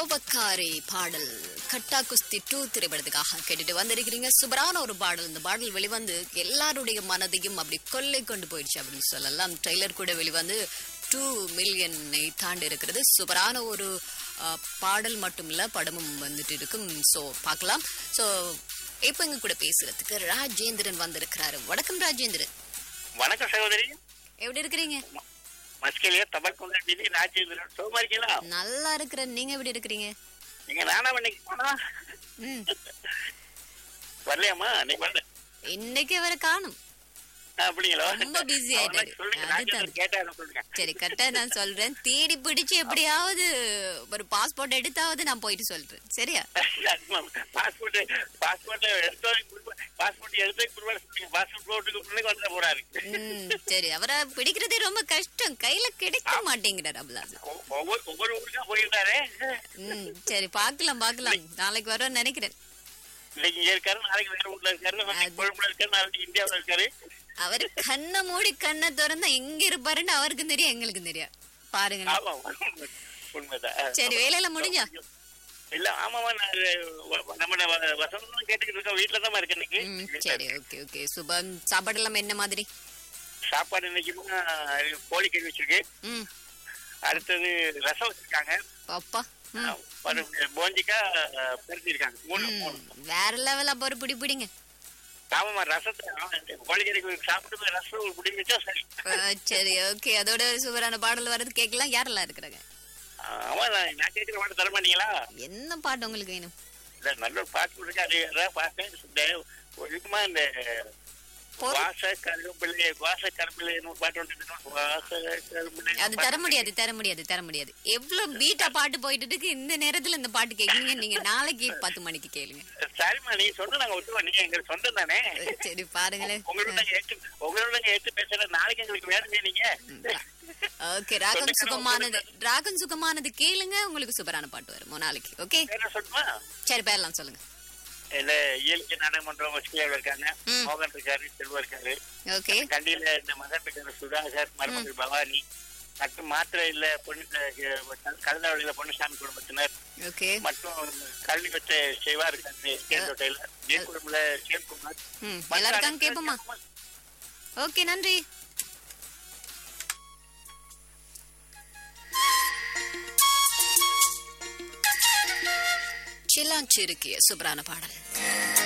கோபக்காரி பாடல் கட்டா குஸ்தி டூ திரைப்படத்துக்காக கேட்டுட்டு வந்திருக்கிறீங்க சூப்பரான ஒரு பாடல் இந்த பாடல் வெளிவந்து எல்லாருடைய மனதையும் அப்படி கொள்ளை கொண்டு போயிடுச்சு அப்படின்னு சொல்லலாம் ட்ரெய்லர் கூட வெளிவந்து டூ மில்லியனை தாண்டி இருக்கிறது சூப்பரான ஒரு அஹ், பாடல் மட்டும் இல்ல படமும் வந்துட்டு இருக்கும் ஸோ பார்க்கலாம் ஸோ இப்போ எங்க கூட பேசுறதுக்கு ராஜேந்திரன் வந்திருக்கிறாரு வணக்கம் ராஜேந்திரன் வணக்கம் சகோதரி எப்படி இருக்கிறீங்க மஸ்கலியா தபால் கொண்டாடி ராஜேந்திரன் சுகமா இருக்கீங்களா நல்லா இருக்கிறேன் நீங்க எப்படி இருக்கிறீங்க நீங்க நானா இன்னைக்கு போனா ம் வரலையாமா நீ வரல இன்னைக்கு அவரை காணும் ஆ, அப்படிங்களா ரொம்ப busy அவனை ஆயிட்டாரு. சொல்லுங்க அதுதான். ராஜேந்திரன் கேட்டாரு சொல்லுங்க சரி கரெக்டா நான் சொல்றேன் தேடி பிடிச்சு எப்படியாவது ஒரு பாஸ்போர்ட் எடுத்தாவது நான் போயிட்டு சொல்றேன் சரியா பாஸ்போர்ட் பாஸ்போர்ட் எடுத்து பாஸ்போர்ட் எடுத்து சொல்லுங்க பாஸ்போர்ட் போட்டுக்கு பிள்ளைங்க வந்து போறாரு ம் சரி அவரை பிடிக்கிறதே ரொம்ப கஷ்டம் கையில கிடைக்க மாட்டேங்கிறார் அபுலாஸ் ஒ- ஒவ்வொரு ஒவ்வொரு ஊருக்கா போயிருந்தாரு ம் சரி பார்க்கலாம் பார்க்கலாம் நாளைக்கு வரோம்னு நினைக்கிறேன் இன்னைக்கு இங்க இருக்காரு நாளைக்கு வேற ஊர்ல இருக்காரு நாளைக்கு அது- கொழும்புல இருக்காரு நாளைக்கு இந்தியாவுல இருக்காரு அவர் கண்ணை மூடி கண்ணை திறந்தா எங்க இருப்பாருன்னு அவருக்கும் தெரியும் எங்களுக்கும் தெரியும் பாருங்களேன் ஆமா உண்மை- உண்மைதான் சரி வேலையில முடிஞ்சா இல்ல ஆமாமா நான் வ- நம்ம வ- வசந்தம் கேட்டுக்கிட்டு இருக்கோம் வீட்டுல தான் இருக்கேன் ம் இன்னைக்கு சரி ஓகே ஓகே சுபம் சாப்பாடு எல்லாம் என்ன மாதிரி சாப்பாடு இன்னைக்குமா கோழி கறி வச்சிருக்கு ம் அடுத்தது ரசம் வச்சிருக்காங்க அப்பா ம் ஒரு போஞ்சிக்கா பருத்தி இருக்காங்க மூணு மூணு ம் வேற லெவல் அப்போ ஒரு பிடி பிடிங்க ஆமாமா ரசத்தை கோழி கறி சாப்பிட்டு போய் ரசம் ஒரு குடி வச்சா சரி ஆ, சரி ஓகே அதோட சூப்பரான பாடல் வர்றது கேட்கலாம் யாரெல்லாம் இருக்கிறாங்க ஆமா நான் நான் கேட்கிற பாட்டு தர மாட்டீங்களா என்ன பாட்டு உங்களுக்கு வேணும் இல்ல நல்ல ஒரு பாட்டு இருக்கு அது அதான் பார்த்தேன் இந்த ஒரு இருக்குமா இந்த பொறு- வாச கரும்பிள்ளை வாச கரும்பிள்ளைன்னு ஒரு பாட்டு வந்துட்டு வாச கரும்பிள்ளை அது தர முடியாது தர முடியாது தர முடியாது எவ்வளவு பீட்டா பாட்டு போயிட்டு இருக்கு இந்த நேரத்துல இந்த பாட்டு கேக்குறீங்க நீங்க நாளைக்கு பத்து மணிக்கு கேளுங்க சரிம்மா நீங்க சொன்ன நாங்க ஒத்துவோம் நீங்க எங்களுக்கு சொந்தம் தானே சரி பாருங்களேன் உங்களோட நாங்க ஏத்து உங்களோட நாங்க ஏத்து பேசுற நாளைக்கு எங்களுக்கு வேணுமே நீங்க ஓகே ராகம் சுகமானது ராகம் சுகமானது கேளுங்க உங்களுக்கு சூப்பரான பாட்டு வரும் நாளைக்கு ஓகே என்ன சொல்லுமா சரி பேரலாம் சொல்லுங்க இல்ல இயற்கை நாடகமன்றம் வசதியாக இருக்காங்க ம். மோகன் இருக்காரு செல்வா இருக்காரு ஓகே கண்டியில இந்த மகன் இருக்காரு சுதாகர் மருமகள் பவானி மற்றும் மாத்திரை இல்ல பொண்ணு கருணாவளியில பொன்னுசாமி குடும்பத்தினர் ஓகே மற்றும் கல்வி பெற்ற செய்வா இருக்காரு ஸ்டேட் ஹோட்டல்ல ஜெய குடும்பல சிவகுமார் ம் எல்லாருக்கும் கேட்போமா ஓகே நன்றி சில்லாஞ்சிருக்கிய சூப்பரான பாடல்